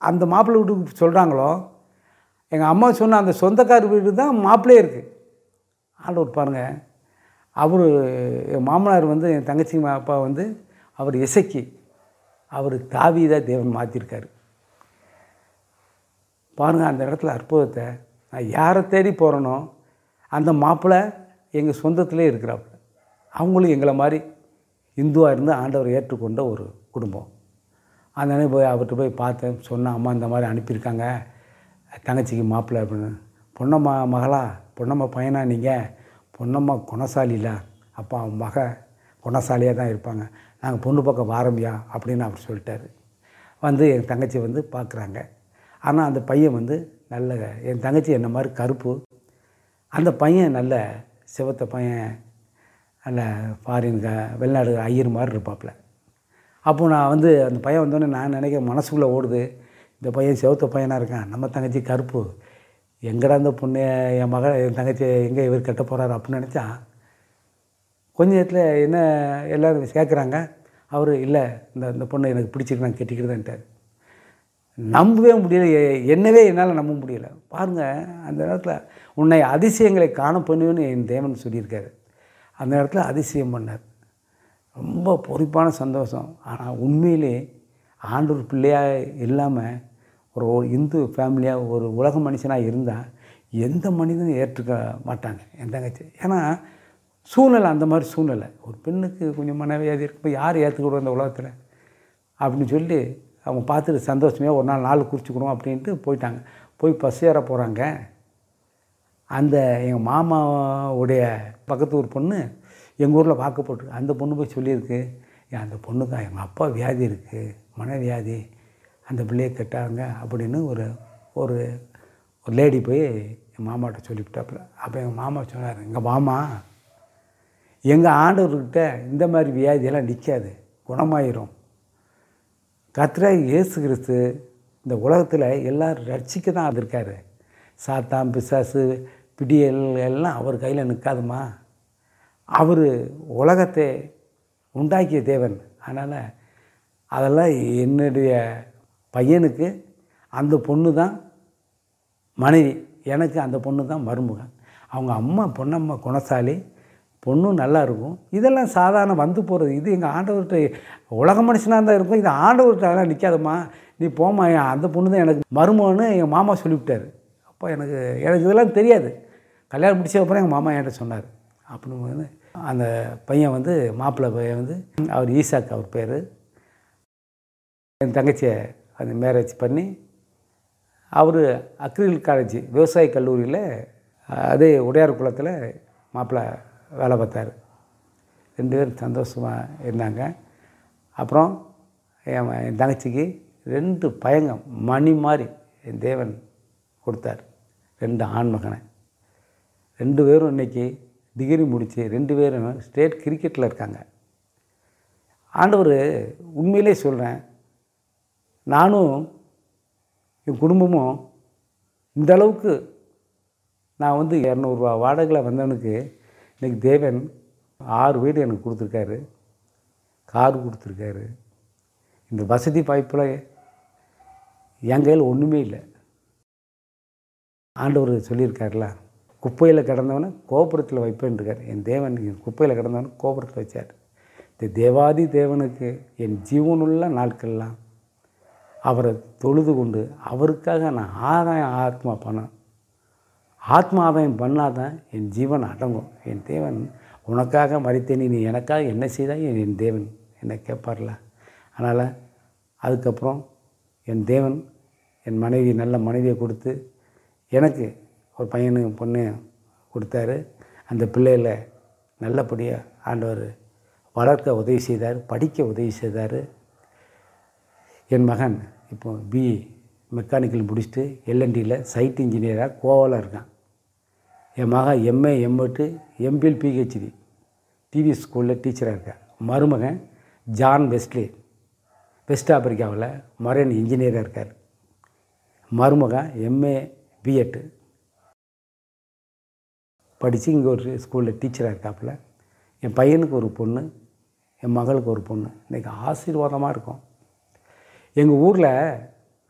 அந்த மாப்பிள்ளை வீட்டுக்கு சொல்கிறாங்களோ எங்கள் அம்மா சொன்ன அந்த சொந்தக்கார வீடு தான் மாப்பிள்ளையே இருக்குது ஆண்டவர் பாருங்கள் அவர் என் மாமனார் வந்து என் தங்கச்சி மா- அப்பா வந்து அவர் இசைக்கு அவர் தாவீதா தேவன் மாற்றிருக்காரு பாருங்கள் அந்த இடத்துல அற்புதத்தை நான் யாரை தேடி போகிறேனோ அந்த மாப்பிள்ளை எங்கள் சொந்தத்திலே இருக்கிறாப்புல அவங்களும் எங்களை மாதிரி இந்துவாக இருந்து ஆண்டவர் ஏற்றுக்கொண்ட ஒரு குடும்பம் அதனால போய் அவர்கிட்ட போய் பார்த்தேன் சொன்னேன் அம்மா இந்த மாதிரி அனுப்பியிருக்காங்க தங்கச்சிக்கு மாப்பிள்ளை அப்படின்னு பொன்னம்மா மகளா பொன்னம்மா பையனா நீங்கள் பொன்னம்மா குணசாலியில அப்பா மக குணசாலியாக தான் இருப்பாங்க நாங்கள் பொண்ணு பக்கம் வாரம்பியா அப்படின்னு அவர் சொல்லிட்டாரு வந்து என் தங்கச்சி வந்து பார்க்குறாங்க ஆனால் அந்த பையன் வந்து நல்ல என் தங்கச்சி என்ன மாதிரி கருப்பு அந்த பையன் நல்ல சிவத்த பையன் நல்ல ஃபாரின் வெளிநாடு ஐயர் மாதிரி இருப்பாப்புல அப்போ நான் வந்து அந்த பையன் வந்தோடனே நான் நினைக்க மனசுக்குள்ளே ஓடுது இந்த பையன் சிவத்த பையனாக இருக்கான் நம்ம தங்கச்சி கருப்பு எங்கடா இந்த பொண்ணு என் மக என் தங்கச்சி எங்கே இவர் கட்ட போகிறாரு அப்படின்னு நினச்சா கொஞ்ச நேரத்தில் என்ன எல்லோரும் கேட்குறாங்க அவர் இல்லை இந்த இந்த பொண்ணை எனக்கு பிடிச்சிருக்கு நான் கட்டிக்கிறதுன்ட்டார் நம்பவே முடியல எ- என்னவே என்னால் நம்ப முடியல பாருங்கள் அந்த இடத்துல உன்னை அதிசயங்களை காண பண்ணுவேன்னு என் தேவன் சொல்லியிருக்காரு அந்த இடத்துல அதிசயம் பண்ணார் ரொம்ப பொறுப்பான சந்தோஷம் ஆனால் உண்மையிலே ஆண்டவர் பிள்ளையாக இல்லாமல் ஒரு ஒரு இந்து ஃபேமிலியாக ஒரு உலக மனுஷனாக இருந்தால் எந்த மனிதனும் ஏற்றுக்க மாட்டாங்க என் தங்கச்சி ஏன்னா சூழ்நிலை அந்த மாதிரி சூழ்நிலை ஒரு பெண்ணுக்கு கொஞ்சம் மனவியாதி இருக்கும்போது யார் ஏற்றுக்கிடுவோம் இந்த உலகத்தில் அப்படின்னு சொல்லி அவங்க பார்த்துட்டு சந்தோஷமே ஒரு நாள் நாள் குறிச்சிக்கணும் அப்படின்ட்டு போயிட்டாங்க போய் பஸ் ஏற போகிறாங்க அந்த எங்கள் மாமாவுடைய பக்கத்து ஊர் பொண்ணு எங்கள் ஊரில் பார்க்கப்பட்டு அந்த பொண்ணு போய் சொல்லியிருக்கு "ஏன் அந்த பொண்ணுக்கு எங்கள் அப்பா வியாதி இருக்குது மனவியாதி அந்த பிள்ளையை கட்டாங்க அப்படின்னு ஒரு ஒரு ஒரு லேடி போய் என் மாமாட்ட சொல்லிவிட்டாப்புல அப்போ எங்கள் மாமா சொன்னார் எங்கள் மாமா எங்கள் ஆண்டவர்கிட்ட இந்த மாதிரி வியாதியெல்லாம் நிற்காது குணமாயிரும் கர்த்தராய் இயேசு கிறிஸ்து இந்த உலகத்தில் எல்லாரும் ரட்சிக்க தான் இருக்காரு சாத்தான் பிசாசு பிடியல் எல்லாம் அவர் கையில் நிற்காதுமா அவர் உலகத்தை உண்டாக்கிய தேவன் அதனால் அதெல்லாம் என்னுடைய பையனுக்கு அந்த பொண்ணு தான் மனைவி எனக்கு அந்த பொண்ணு தான் மருமகன் அவங்க அம்மா பொண்ணம்மா குணசாலி பொண்ணும் நல்லா இருக்கும் இதெல்லாம் சாதாரண வந்து போகிறது இது எங்கள் ஆண்டவர்கிட்ட உலக மனுஷனாக தான் இருக்கும் இது ஆண்டவர்கிட்ட அதெல்லாம் நிற்காதம்மா நீ போம்மா என் அந்த பொண்ணு தான் எனக்கு மருமகன்னு எங்கள் மாமா சொல்லிவிட்டாரு அப்போ எனக்கு எனக்கு இதெல்லாம் தெரியாது கல்யாணம் முடிச்ச அப்புறம் எங்கள் மாமா என்கிட்ட சொன்னார் அப்படின்னு வந்து அந்த பையன் வந்து மாப்பிள்ளை பையன் வந்து அவர் ஈசாக் அவர் பேர் என் தங்கச்சியை அந்த மேரேஜ் பண்ணி அவர் அக்ரில் காலேஜ் விவசாய கல்லூரியில் அதே உடையார் குளத்தில் மாப்பிள்ளை வேலை பார்த்தாரு ரெண்டு பேரும் சந்தோஷமாக இருந்தாங்க அப்புறம் என் என் தங்கச்சிக்கு ரெண்டு பையங்க மணி மாதிரி என் தேவன் கொடுத்தார் ரெண்டு ஆண் மகனை ரெண்டு பேரும் இன்றைக்கி டிகிரி முடித்து ரெண்டு பேரும் ஸ்டேட் கிரிக்கெட்டில் இருக்காங்க ஆண்டவர் உண்மையிலே சொல்கிறேன் நானும் என் குடும்பமும் இந்த அளவுக்கு நான் வந்து இரநூறுவா வாடகையில் வந்தவனுக்கு இன்றைக்கி தேவன் ஆறு வீடு எனக்கு கொடுத்துருக்காரு கார் கொடுத்துருக்காரு இந்த வசதி வாய்ப்பில் என் கையில் ஒன்றுமே இல்லை ஆண்டவர் சொல்லியிருக்காருல குப்பையில் கிடந்தவனை கோபுரத்தில் வைப்பேன்ருக்கார் என் தேவன் என் குப்பையில் கிடந்தவனை கோபுரத்தில் வச்சார் இந்த தேவாதி தேவனுக்கு என் ஜீவனுள்ள நாட்கள்லாம் அவரை தொழுது கொண்டு அவருக்காக நான் ஆதாயம் ஆத்மா பண்ணேன் ஆத்மா ஆதாயம் பண்ணாதான் என் ஜீவன் அடங்கும் என் தேவன் உனக்காக மறித்தேனி நீ எனக்காக என்ன செய்தாய் என் தேவன் என்னை கேட்பார்ல அதனால் அதுக்கப்புறம் என் தேவன் என் மனைவி நல்ல மனைவியை கொடுத்து எனக்கு ஒரு பையனு பொண்ணு கொடுத்தாரு அந்த பிள்ளைகளை நல்லபடியாக ஆண்டவர் வளர்க்க உதவி செய்தார் படிக்க உதவி செய்தார் என் மகன் இப்போ பிஇ மெக்கானிக்கல் முடிச்சுட்டு எல்என்டியில் சைட் இன்ஜினியராக கோவாவில் இருக்கான் என் மகன் MA MEd MPhil PhD TV ஸ்கூலில் டீச்சராக இருக்கேன் மருமகன் ஜான் வெஸ்ட்லி வெஸ்ட் ஆப்பிரிக்காவில் மரைன் இன்ஜினியராக இருக்கார் மருமகன் எம்ஏ பிஎட்டு படித்து இங்கே ஒரு ஸ்கூலில் டீச்சராக இருக்காப்புல என் பையனுக்கு ஒரு பொண்ணு என் மகளுக்கு ஒரு பொண்ணு இன்றைக்கி ஆசீர்வாதமாக இருக்கும் எங்கள் ஊரில்